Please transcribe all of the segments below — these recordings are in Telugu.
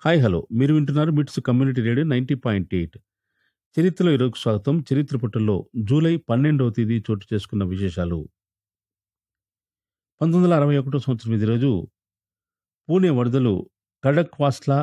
హాయ్ హలో మీరు వింటున్నారు MITS community radio ninety point eight చరిత్రలో ఈరోజు స్వాగతం చరిత్ర పుటల్లో జూలై పన్నెండవ తేదీ చోటు చేసుకున్న విశేషాలు పంతొమ్మిది వందల అరవై ఒకటో సంవత్సరం ఇది రోజు పూణే వరదలు కడక్వాస్లా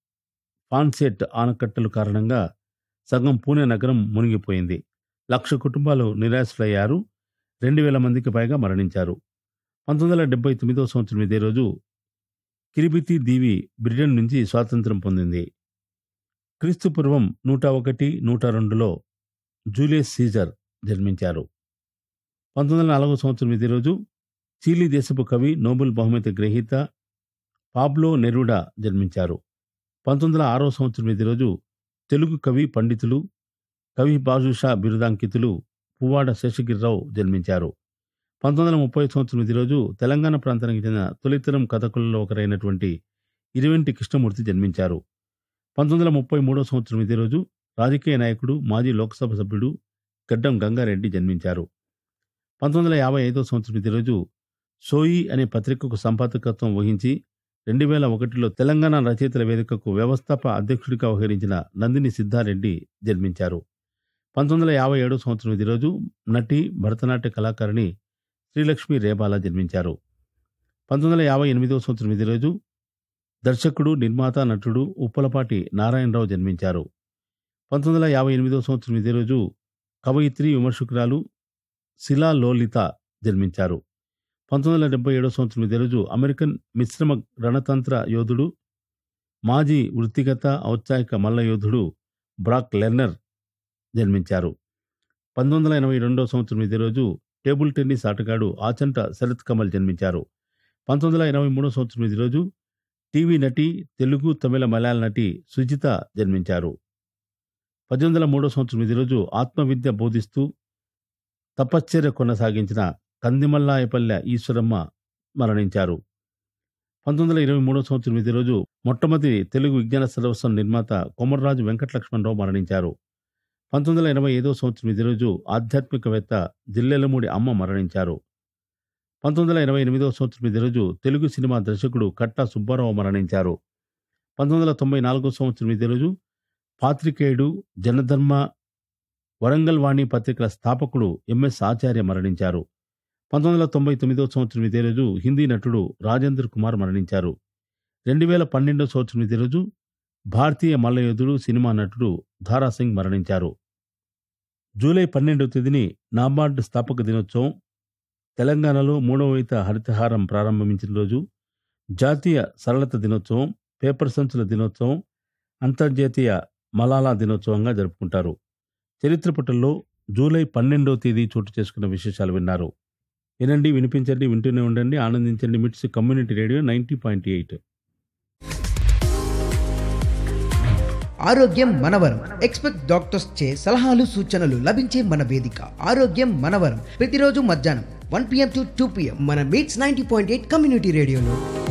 పాన్సెట్ ఆనకట్టలు కారణంగా సగం పూణే నగరం మునిగిపోయింది లక్ష కుటుంబాలు నిరాశలయ్యారు రెండు వేల మందికి పైగా మరణించారు పంతొమ్మిది వందల డెబ్బై తొమ్మిదవ సంవత్సరం ఇదే రోజు కిరిబితి దీవి బ్రిటన్ నుంచి స్వాతంత్రం పొందింది క్రీస్తు పూర్వం నూట ఒకటి నూట రెండులో జూలియస్ సీజర్ జన్మించారు పంతొమ్మిది వందల నాలుగో సంవత్సరం ఇదే రోజు చీలీ దేశపు కవి నోబెల్ బహుమతి గ్రహీత పాబ్లో నెరూడా జన్మించారు పంతొమ్మిది వందల ఆరో సంవత్సరం ఇదే రోజు తెలుగు కవి పండితులు కవి బాజుషా బిరుదాంకితులు పువ్వాడ శేషగిరిరావు జన్మించారు పంతొమ్మిది వందల ముప్పై సంవత్సరం ఇదే రోజు తెలంగాణ ప్రాంతానికి చెందిన తొలితరం కథకులలో ఒకరైనటువంటి ఇరువెంటి కృష్ణమూర్తి జన్మించారు పంతొమ్మిది వందల ముప్పై మూడో సంవత్సరం ఇదే రోజు రాజకీయ నాయకుడు మాజీ లోక్సభ సభ్యుడు గడ్డం గంగారెడ్డి జన్మించారు పంతొమ్మిది వందల యాభై ఐదో సంవత్సరం ఇదే రోజు సోయి అనే పత్రికకు సంపాదకత్వం వహించి రెండు వేల ఒకటిలో తెలంగాణ రచయితల వేదికకు వ్యవస్థాప అధ్యక్షుడిగా వ్యవహరించిన నందిని సిద్ధారెడ్డి జన్మించారు పంతొమ్మిది వందల యాభై ఏడో సంవత్సరం ఇదే రోజు నటి భరతనాట్య కళాకారిణి శ్రీలక్ష్మి రేబాల జన్మించారు పంతొమ్మిది వందల యాభై ఎనిమిదో సంవత్సరం ఇదే రోజు దర్శకుడు నిర్మాత నటుడు ఉప్పలపాటి నారాయణరావు జన్మించారు పంతొమ్మిది వందల యాభై ఎనిమిదో సంవత్సరం ఇదే రోజు కవయిత్రి విమర్శకురాలు శిలా లోలిత జన్మించారు పంతొమ్మిది వందల డెబ్బై ఏడో సంవత్సరం ఇదే రోజు అమెరికన్ మిశ్రమ రణతంత్ర యోధుడు మాజీ వృత్తిగత ఔత్సాహిక మల్ల యోధుడు బ్రాక్ లెర్నర్ జన్మించారు పంతొమ్మిది వందల ఎనభై రెండో సంవత్సరం ఇదే రోజు టేబుల్ టెన్నిస్ ఆటగాడు ఆచంట శరత్ కమల్ జన్మించారు పంతొమ్మిది వందల ఎనభై మూడో సంవత్సరం ఇదే రోజు టీవీ నటి తెలుగు తమిళ మలయాళ నటి సుజిత జన్మించారు పద్దెనిమిది వందల మూడో సంవత్సరం ఇదే రోజు ఆత్మవిద్య బోధిస్తూ తపశ్చర్య కొనసాగించిన కందిమల్లాయపల్లె ఈశ్వరమ్మ మరణించారు పంతొమ్మిది వందల ఇరవై మూడో సంవత్సరం ఇదే రోజు మొట్టమొదటి తెలుగు విజ్ఞాన సర్వస్వం నిర్మాత కొమర్రాజు వెంకటలక్ష్మణరావు మరణించారు పంతొమ్మిది వందల ఎనభై ఐదో సంవత్సరం ఇదే రోజు ఆధ్యాత్మికవేత్త జిల్లెలమూడి అమ్మ మరణించారు పంతొమ్మిది వందల ఎనభై ఎనిమిదో సంవత్సరం ఇదే రోజు తెలుగు సినిమా దర్శకుడు కట్టా సుబ్బారావు మరణించారు పంతొమ్మిది వందల తొంభై నాలుగో సంవత్సరం ఇదే రోజు పాత్రికేయుడు జనధర్మ వరంగల్ వాణి పత్రికల స్థాపకుడు ఎంఎస్ ఆచార్య మరణించారు పంతొమ్మిది వందల తొంభై తొమ్మిదో సంవత్సరం ఇదే రోజు హిందీ నటుడు రాజేంద్ర కుమార్ మరణించారు రెండు వేల పన్నెండో సంవత్సరం ఇదే రోజు భారతీయ మల్లయోధుడు సినిమా నటుడు ధారాసింగ్ మరణించారు జూలై పన్నెండవ తేదీని నాబార్డు స్థాపక దినోత్సవం తెలంగాణలో మూడవ విడత హరితహారం ప్రారంభించిన రోజు జాతీయ సరళత దినోత్సవం పేపర్ సంచుల దినోత్సవం అంతర్జాతీయ మలాలా దినోత్సవంగా జరుపుకుంటారు చరిత్ర పుటల్లో జూలై పన్నెండవ తేదీ చోటు చేసుకున్న విశేషాలు విన్నారు వినండి వినిపించండి వింటూనే ఉండండి ఆనందించండి MITS community radio ninety point eight ఆరోగ్యం మనవరం ఎక్స్పెక్ట్ డాక్టర్స్ చే సలహాలు సూచనలు లభించే మన వేదిక ఆరోగ్యం మనవరం ప్రతిరోజు మధ్యాహ్నం one PM to two PM మన MITS ninety point eight community రేడియోలో